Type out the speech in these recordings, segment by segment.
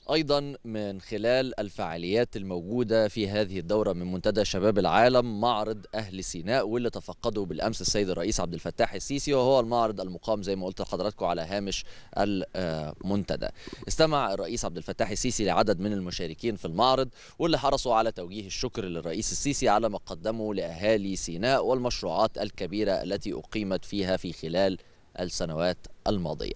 أيضا من خلال الفعاليات الموجودة في هذه الدورة من منتدى شباب العالم معرض أهل سيناء واللي تفقده بالأمس السيد الرئيس عبد الفتاح السيسي وهو المعرض المقام زي ما قلت لحضراتكم على هامش المنتدى استمع الرئيس عبد الفتاح السيسي لعدد من المشاركين في المعرض واللي حرصوا على توجيه الشكر للرئيس السيسي على ما قدمه لأهالي سيناء والمشروعات الكبيرة التي أقيمت فيها في خلال السنوات الماضية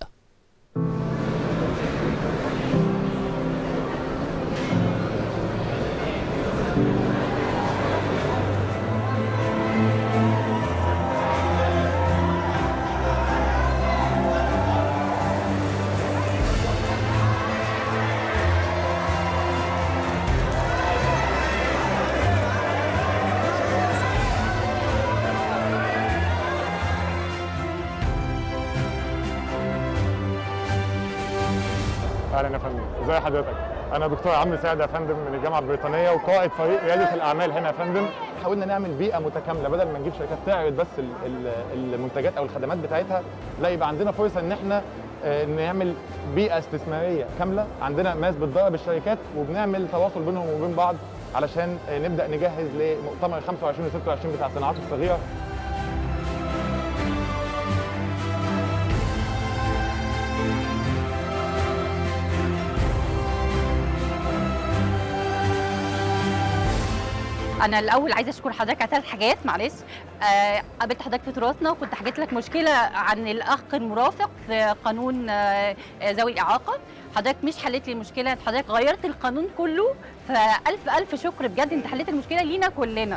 اهلا يا فندم ازي حضرتك انا دكتور عمرو سعد يا فندم من الجامعه البريطانيه وقائد فريق رياده الاعمال هنا يا فندم حاولنا نعمل بيئه متكامله بدل ما نجيب شركات تعرض بس ال- ال- المنتجات او الخدمات بتاعتها لا يبقى عندنا فرصه ان احنا آه، نعمل بيئه استثماريه كامله عندنا ناس بتدرب الشركات وبنعمل تواصل بينهم وبين بعض علشان آه، نبدا نجهز لمؤتمر 25 و 26 بتاع الصناعات الصغيره انا الاول عايزه اشكر حضرتك على ثلاث حاجات معلش آه، قابلت حضرتك في تراثنا وكنت حكيت لك مشكله عن الاخ المرافق في قانون آه، آه، ذوي الاعاقه حضرتك مش حلت لي المشكله حضرتك غيرت القانون كله فالف الف شكر بجد انت حليت المشكله لينا كلنا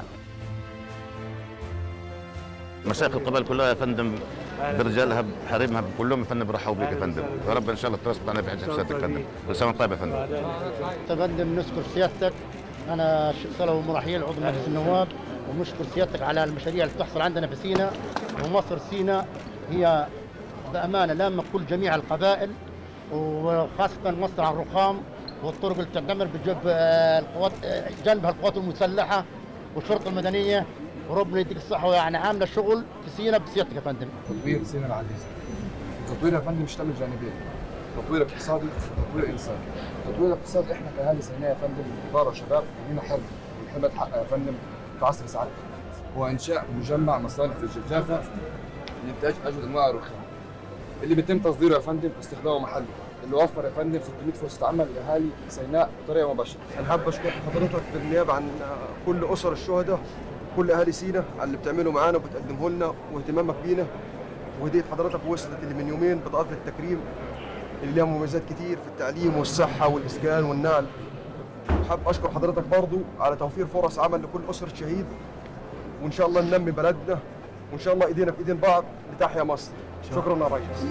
مشايخ القبائل كلها يا فندم برجالها بحريمها كلهم يا فندم برحبوا بيك يا فندم يا رب ان شاء الله التراث بتاعنا بيعجب سيادتك يا فندم كل سنه وأنت طيب يا فندم تقدم نشكر سيادتك انا ش- سلوى مرحيل عضو مجلس النواب ونشكر سيادتك على المشاريع اللي بتحصل عندنا في سيناء ومصر سيناء هي بامانه لامه كل جميع القبائل وخاصه مصنع الرخام والطرق اللي بتعتمر بجنب آه، القوات آه، جنبها القوات المسلحه والشرطه المدنيه وربنا يديك الصحه يعني عامله شغل في سيناء بسيادتك يا فندم تطوير سينا العزيزة التطوير يا فندم يشتمل جانبين تطوير اقتصادي وتطوير انساني التطوير الاقتصادي احنا كاهالي سيناء يا فندم اداره شباب لينا حلم الحلم اتحقق يا فندم في عصر سعادتك هو انشاء مجمع مصانع في الجفافه لانتاج اجود انواع الرخام اللي بيتم تصديره يا فندم واستخدامه محلي اللي وفر يا فندم 600 فرصه عمل لاهالي سيناء بطريقه مباشره انا حابب اشكر حضرتك بالنيابه عن كل اسر الشهداء كل اهالي سينا على اللي بتعمله معانا وبتقدمه لنا واهتمامك بينا وهديه حضرتك وصلت اللي من يومين بطاقه التكريم اللي لها مميزات كتير في التعليم والصحه والاسكان والنقل حابب اشكر حضرتك برضو على توفير فرص عمل لكل اسره شهيد وان شاء الله ننمي بلدنا وان شاء الله ايدينا في ايدين بعض لتحيا مصر شكرا يا ريس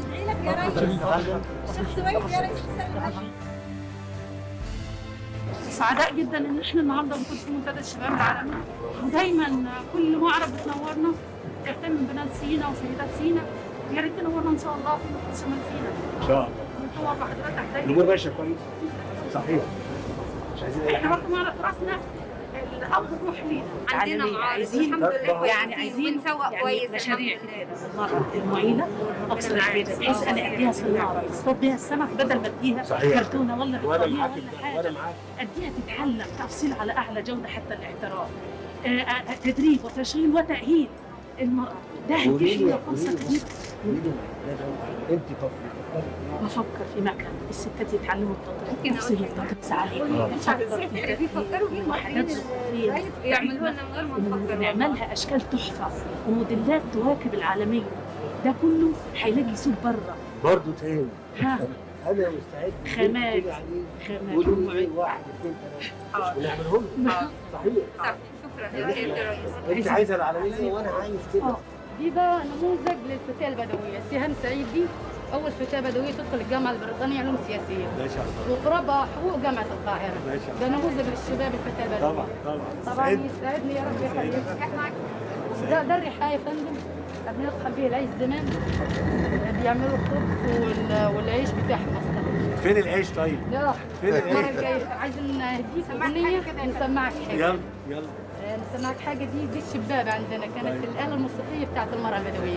سعداء جدا ان احنا النهارده نكون في منتدى الشباب العالمي ودايما كل معرض بتنورنا تهتم ببنات سينا وسيدات سينا يا ريت تنورنا ان شاء الله في منطقه شمال سينا ان شاء الله ونصور بحضرتك دايما الامور ماشيه كويس صحيح مش عايزين اي احنا حاجه برضه معرض راسنا الاب الروح لينا عندنا معارض عايزين الحمد لله يعني كويسين عايزين ونسوق يعني كويس مشاريع الحمد كتير لله. المرأة المعينة أبصر البيت بحيث أنا أديها في المعرض تصطاد بيها السمك بدل ما أديها صحيح. كرتونة ولا وانا بطانية معاك ولا وانا حاجة معاك أديها تتعلم تفصيل على أعلى جودة حتى الاحتراف آه، آه، تدريب وتشغيل وتأهيل المرأة ده هيتيح لنا فرصة كبيرة انت فكري بفكر في مكان الستات يتعلموا ممكن التطبيق تفصيل أقول لك. التدريس عليه آه. بفكر في بيفكروا بيه وحاجات المصريين صغيرة. الرئيس بيعملوها لنا من غير ما نفكر نعملها اشكال تحفه وموديلات تواكب العالميه ده كله هيلاقي سوق بره برضه تاني ها انا مستعد خامات. تقولي عليه خامات قولوا لي واحد اثنين ثلاثه ونعملهم آه. صحيح صح شكرا يا سيدي الرئيس انت عايزه العالميه وانا عايز كده آه. دي بقى نموذج للفتاة البدوية سيهان سعيد دي أول فتاة بدوية تدخل الجامعة البريطانية علوم سياسية ما شاء الله وقرابة حقوق جامعة القاهرة ما شاء ده الله نموذج للشباب الفتاة البدوية طبعا طبعا طبعا سعيد. يسعدني يا رب يخليك ده ده الرحاية يا فندم بندخل بيه العيش زمان بيعملوا الخبز وال- والعيش بتاعهم أصلا فين العيش طيب؟ يلا فين المرة العيش؟ الجاية عايزين نديك سمعك أغنية حاجة كده. نسمعك حاجة يلا يلا آه، نسمعك حاجة دي دي الشبابة عندنا كانت الآلة الموسيقية بتاعت المرأة البدوية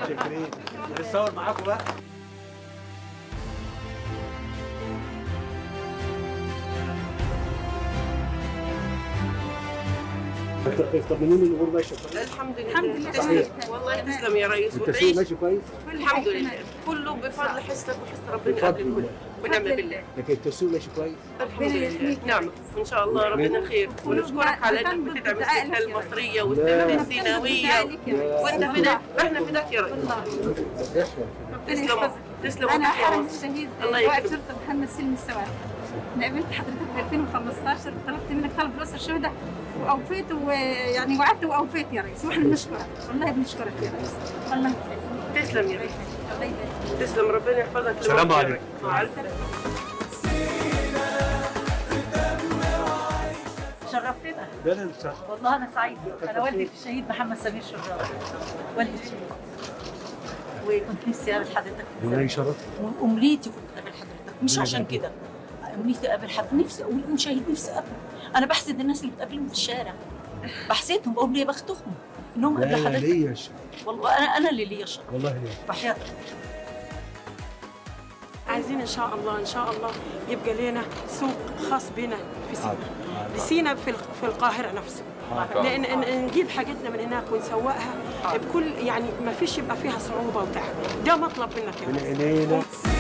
شكرين نتصور معاكم بقى طمنوني الامور ماشيه كويس الحمد لله الحمد لله. تسلم والله تسلم يا ريس التسويق وتعيش ماشي كويس الحمد لله كله بفضل حسك وحس ربنا بفضل قبل الكل الله. ونعم بالله لكن التسويق ماشي كويس الحمد لله نعم وان شاء الله ربنا خير ونشكرك على انك بتدعم السكه المصريه والسكه السيناويه وانت فداك احنا فداك يا ريس تسلم تسلم انا وتحيا حرم مصر. الشهيد الله وائل يكرمك شرطه محمد سلمي السواق قابلت حضرتك في 2015 طلبت منك طلب رأس الشهداء واوفيت ويعني وعدت واوفيت يا ريس واحنا بنشكرك والله بنشكرك يا ريس الله يخليك تسلم يا ريس الله يبارك تسلم ربنا يحفظك السلام لوقتك يا عليكم. ريس. مع السلامه شرفتنا ده انا صح والله انا سعيده انا والدة الشهيد محمد سمير شرار والدة الشهيد وكنت نفسي اقابل حضرتك من والله زمان. شرف وامنيتي كنت اقابل حضرتك مش عشان كده امنيتي اقابل حد نفسي اقول ان شهيد نفسي اقابله انا بحسد الناس اللي بتقابلهم في الشارع بحسدهم بقول يا بختهم انهم لا قابلوا لا حضرتك ليا شرف والله انا انا اللي ليا شرف والله ليا بحياتك عايزين ان شاء الله ان شاء الله يبقى لنا سوق خاص بنا في سينا سينا في الق- في القاهره نفسه لان إن- نجيب حاجتنا من هناك ونسوقها بكل يعني ما فيش يبقى فيها صعوبه وتعب ده مطلب منك يا من ريس. عينينا